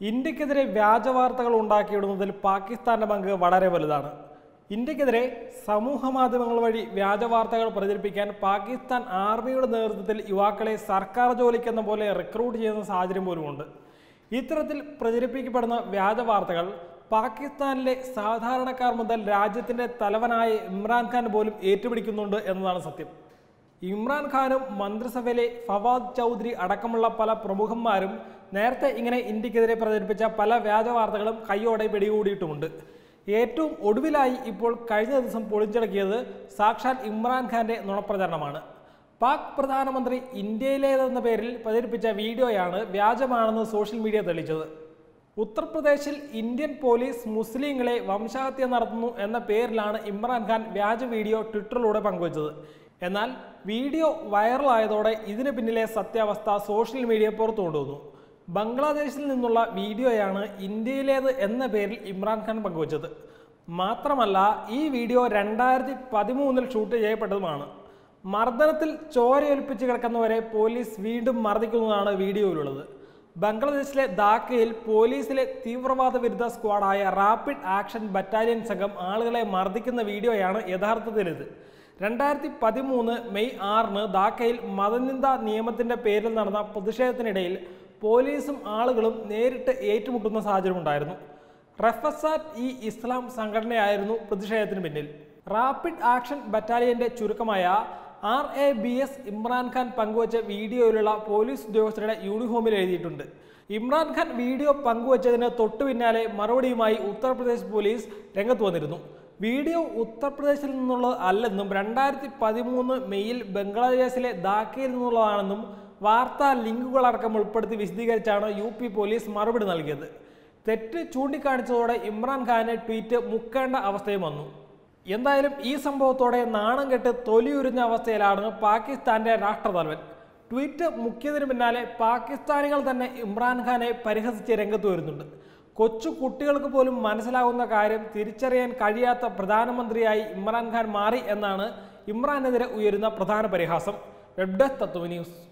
ഇന്ത്യക്കെതിരെ വ്യാജ വാർത്തകൾ ഉണ്ടാക്കിയിടുന്നതിൽ പാകിസ്ഥാന്റെ പങ്ക് വളരെ വലുതാണ് ഇന്ത്യക്കെതിരെ സമൂഹ മാധ്യമങ്ങൾ വഴി വ്യാജ വാർത്തകൾ പ്രചരിപ്പിക്കാൻ പാകിസ്ഥാൻ ആർമിയുടെ നേതൃത്വത്തിൽ യുവാക്കളെ സർക്കാർ ജോലിക്കെന്ന പോലെ റിക്രൂട്ട് ചെയ്യുന്ന സാഹചര്യം പോലുമുണ്ട് ഇത്തരത്തിൽ പ്രചരിപ്പിക്കപ്പെടുന്ന വ്യാജ വാർത്തകൾ പാകിസ്ഥാനിലെ സാധാരണക്കാർ മുതൽ രാജ്യത്തിന്റെ തലവനായ ഇമ്രാൻഖാൻ പോലും ഏറ്റുപിടിക്കുന്നുണ്ട് എന്നതാണ് സത്യം ഇമ്രാൻഖാനും മന്ത്രിസഭയിലെ ഫവാദ് ചൗധരി അടക്കമുള്ള പല പ്രമുഖന്മാരും നേരത്തെ ഇങ്ങനെ ഇന്ത്യക്കെതിരെ പ്രചരിപ്പിച്ച പല വ്യാജ വാർത്തകളും കൈയോടെ പിടികൂടിയിട്ടുമുണ്ട് ഏറ്റവും ഒടുവിലായി ഇപ്പോൾ കഴിഞ്ഞ ദിവസം പൊളിച്ചടക്കിയത് സാക്ഷാൽ ഇമ്രാൻഖാന്റെ നുണപ്രചരണമാണ് പാക് പ്രധാനമന്ത്രി ഇന്ത്യയിലേതെന്ന പേരിൽ പ്രചരിപ്പിച്ച വീഡിയോയാണ് വ്യാജമാണെന്ന് സോഷ്യൽ മീഡിയ തെളിയിച്ചത് ഉത്തർപ്രദേശിൽ ഇന്ത്യൻ പോലീസ് മുസ്ലിങ്ങളെ വംശഹത്യ നടത്തുന്നു എന്ന പേരിലാണ് ഇമ്രാൻഖാൻ വ്യാജ വീഡിയോ ട്വിറ്ററിലൂടെ പങ്കുവച്ചത് എന്നാൽ വീഡിയോ വൈറലായതോടെ ഇതിന് പിന്നിലെ സത്യാവസ്ഥ സോഷ്യൽ മീഡിയ പുറത്തു കൊണ്ടുവന്നു ബംഗ്ലാദേശിൽ നിന്നുള്ള വീഡിയോയാണ് ഇന്ത്യയിലേത് എന്ന പേരിൽ ഇമ്രാൻഖാൻ പങ്കുവച്ചത് മാത്രമല്ല ഈ വീഡിയോ രണ്ടായിരത്തി പതിമൂന്നിൽ ഷൂട്ട് ചെയ്യപ്പെട്ടതുമാണ് മർദ്ദനത്തിൽ ചോരയൊലിപ്പിച്ച് കിടക്കുന്നവരെ പോലീസ് വീണ്ടും മർദ്ദിക്കുന്നതാണ് വീഡിയോയിലുള്ളത് ബംഗ്ലാദേശിലെ ധാക്കയിൽ പോലീസിലെ തീവ്രവാദ വിരുദ്ധ സ്ക്വാഡായ റാപ്പിഡ് ആക്ഷൻ ബറ്റാലിയൻ സംഘം ആളുകളെ മർദ്ദിക്കുന്ന വീഡിയോയാണ് യഥാർത്ഥത്തിലിത് രണ്ടായിരത്തി പതിമൂന്ന് മെയ് ആറിന് ധാക്കയിൽ മതനിന്ദ നിയമത്തിന്റെ പേരിൽ നടന്ന പ്രതിഷേധത്തിനിടയിൽ പോലീസും ആളുകളും നേരിട്ട് ഏറ്റുമുട്ടുന്ന സാഹചര്യമുണ്ടായിരുന്നു റഫസാറ്റ് ഇ ഇസ്ലാം സംഘടനയായിരുന്നു പ്രതിഷേധത്തിന് പിന്നിൽ rapid action ബറ്റാലിയന്റെ ചുരുക്കമായ R A B S Imran Khan പങ്കുവച്ച വീഡിയോയിലുള്ള പോലീസ് ഉദ്യോഗസ്ഥരുടെ യൂണിഫോമിൽ എഴുതിയിട്ടുണ്ട് ഇമ്രാൻഖാൻ വീഡിയോ പങ്കുവച്ചതിന് തൊട്ടു പിന്നാലെ മറുപടിയുമായി ഉത്തർപ്രദേശ് പോലീസ് രംഗത്ത് വന്നിരുന്നു വീഡിയോ ഉത്തർപ്രദേശിൽ നിന്നുള്ളത് അല്ലെന്നും രണ്ടായിരത്തി പതിമൂന്ന് മെയ്യിൽ ബംഗ്ലാദേശിലെ ധാക്കയിൽ നിന്നുള്ളതാണെന്നും വാർത്താ ലിങ്കുകളടക്കം ഉൾപ്പെടുത്തി വിശദീകരിച്ചാണ് യു പി പോലീസ് മറുപടി നൽകിയത് തെറ്റ് ചൂണ്ടിക്കാണിച്ചതോടെ ഇമ്രാൻഖാന് ട്വീറ്റ് മുക്കേണ്ട അവസ്ഥയും വന്നു എന്തായാലും ഈ സംഭവത്തോടെ നാണം കെട്ട് തൊലിയുരിഞ്ഞ അവസ്ഥയിലാണ് പാകിസ്ഥാന്റെ രാഷ്ട്രതലവൻ ട്വീറ്റ് മുക്കിയതിന് പിന്നാലെ പാകിസ്ഥാനികൾ തന്നെ ഇമ്രാൻഖാനെ പരിഹസിച്ച് രംഗത്ത് വരുന്നുണ്ട് കൊച്ചു കുട്ടികൾക്ക് പോലും മനസ്സിലാകുന്ന കാര്യം തിരിച്ചറിയാൻ കഴിയാത്ത പ്രധാനമന്ത്രിയായി ഇമ്രാൻഖാൻ മാറി എന്നാണ് ഇമ്രാനെതിരെ ഉയരുന്ന പ്രധാന പരിഹാസം വെബ് ഡെസ്ക് തത്വ ന്യൂസ്